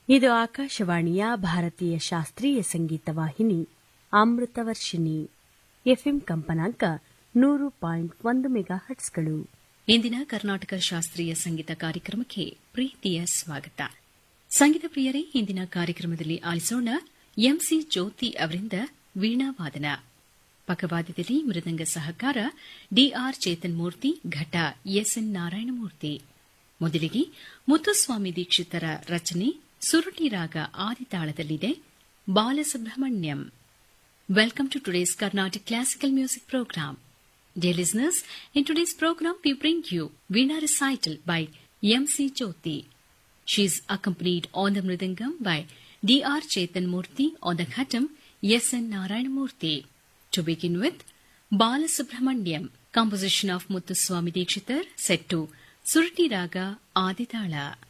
ಇದು ಆಕಾಶವಾಣಿಯ ಭಾರತೀಯ ಶಾಸ್ತ್ರೀಯ ಸಂಗೀತ ವಾಹಿನಿ ಅಮೃತವರ್ಷಿಣಿ ಎಫ್ಎಂ ಕಂಪನಾಂಕ ನೂರು ಪಾಯಿಂಟ್ ಒಂದು ಮೆಗಾ ಹಟ್ಸ್ಗಳು ಇಂದಿನ ಕರ್ನಾಟಕ ಶಾಸ್ತ್ರೀಯ ಸಂಗೀತ ಕಾರ್ಯಕ್ರಮಕ್ಕೆ ಪ್ರೀತಿಯ ಸ್ವಾಗತ ಸಂಗೀತ ಪ್ರಿಯರೇ ಇಂದಿನ ಕಾರ್ಯಕ್ರಮದಲ್ಲಿ ಆಲಿಸೋಣ ಎಂಸಿ ಜ್ಯೋತಿ ಅವರಿಂದ ವೀಣಾವಾದನ ಪಕ್ಕವಾದ್ಯದಲ್ಲಿ ಮೃದಂಗ ಸಹಕಾರ ಡಿಆರ್ ಚೇತನ್ ಮೂರ್ತಿ ಘಟ ಎಸ್ಎನ್ ನಾರಾಯಣಮೂರ್ತಿ ಮೊದಲಿಗೆ ಮುತ್ತುಸ್ವಾಮಿ ದೀಕ್ಷಿತರ ರಚನೆ ಸುರುಟಿ ರಾಗ ಆದಿತಾಳದಲ್ಲಿದೆ Balasubrahmanyam Welcome to today's Carnatic Classical Music Program. Dear listeners, in today's program we bring you Veena Recital by M.C. Jyoti. She is accompanied on the Mridangam by D.R. Chetan Murthy on the Ghatam S.N. Narayan Murthy. To begin with, Bala Subramanyam, composition of Muthuswami Dikshitar, set to Surati Raga Aditala.